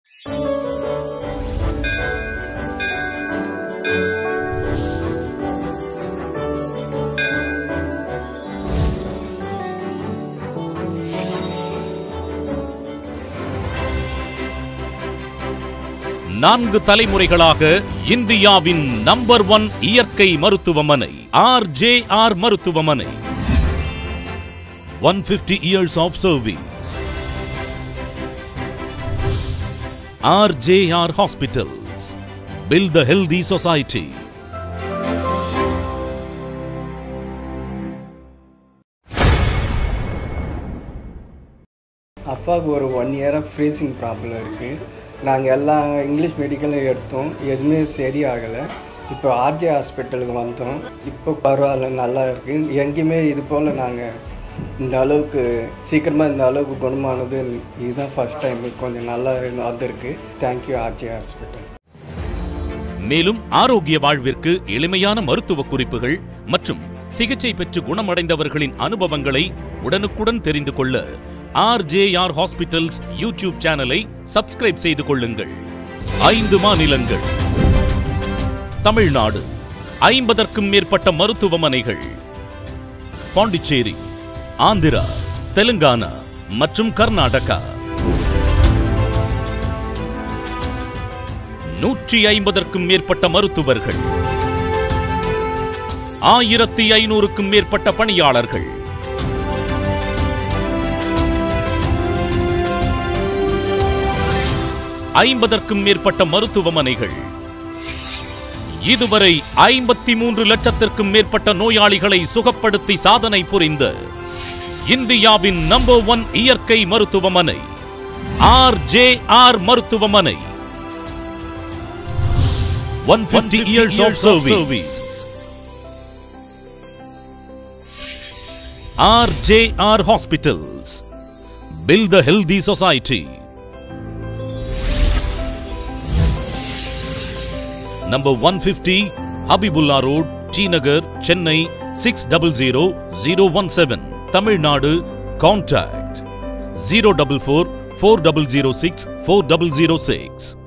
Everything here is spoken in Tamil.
நான்கு தலைமுறைகளாக இந்தியாவின் நம்பர் ஒன் இயற்கை மருத்துவமனை ஆர் ஜே ஆர் மருத்துவமனை one fifty years of service R J R hospitals build the healthy society அப்பாவுக்கு ஒரு ஒன் இயராக ஃப்ரீசிங் ப்ராப்ளம் இருக்குது நாங்கள் எல்லா இங்கிலீஷ் மெடிக்கலும் எடுத்தோம் எதுவுமே சரியாகலை இப்போ ஆர்ஜே ஹாஸ்பிட்டலுக்கு வந்தோம் இப்போ பரவாயில்ல நல்லா இருக்குது எங்கேயுமே இது போல் நாங்கள் இந்த அளவுக்கு சீக்கிரமாக இந்த அளவுக்கு குணமானது இதுதான் ஃபஸ்ட் டைம் கொஞ்சம் நல்லா வந்திருக்கு தேங்க்யூ ஆர்ஜே ஹாஸ்பிட்டல் மேலும் ஆரோக்கிய வாழ்விற்கு எளிமையான மருத்துவ குறிப்புகள் மற்றும் சிகிச்சை பெற்று குணமடைந்தவர்களின் அனுபவங்களை உடனுக்குடன் தெரிந்து கொள்ள ஆர்ஜேஆர் ஹாஸ்பிட்டல்ஸ் யூடியூப் சேனலை சப்ஸ்கிரைப் செய்து கொள்ளுங்கள் ஐந்து மாநிலங்கள் தமிழ்நாடு ஐம்பதற்கும் மேற்பட்ட மருத்துவமனைகள் பாண்டிச்சேரி ஆந்திரா தெலுங்கானா மற்றும் கர்நாடகா நூற்றி ஐம்பதற்கும் மேற்பட்ட மருத்துவர்கள் ஆயிரத்தி ஐநூறுக்கும் மேற்பட்ட பணியாளர்கள் ஐம்பதற்கும் மேற்பட்ட மருத்துவமனைகள் இதுவரை ஐம்பத்தி மூன்று லட்சத்திற்கும் மேற்பட்ட நோயாளிகளை சுகப்படுத்தி சாதனை புரிந்த இந்தியாவின் நம்பர் ஒன் இயற்கை மருத்துவமனை ஆர் ஜே ஆர் மருத்துவமனை 150 years of service. RJR Hospitals. Build the healthy society. Number 150 Habibullah Road, T Nagar, Chennai 600017. Tamil Nadu. Contact 044 4006 4006.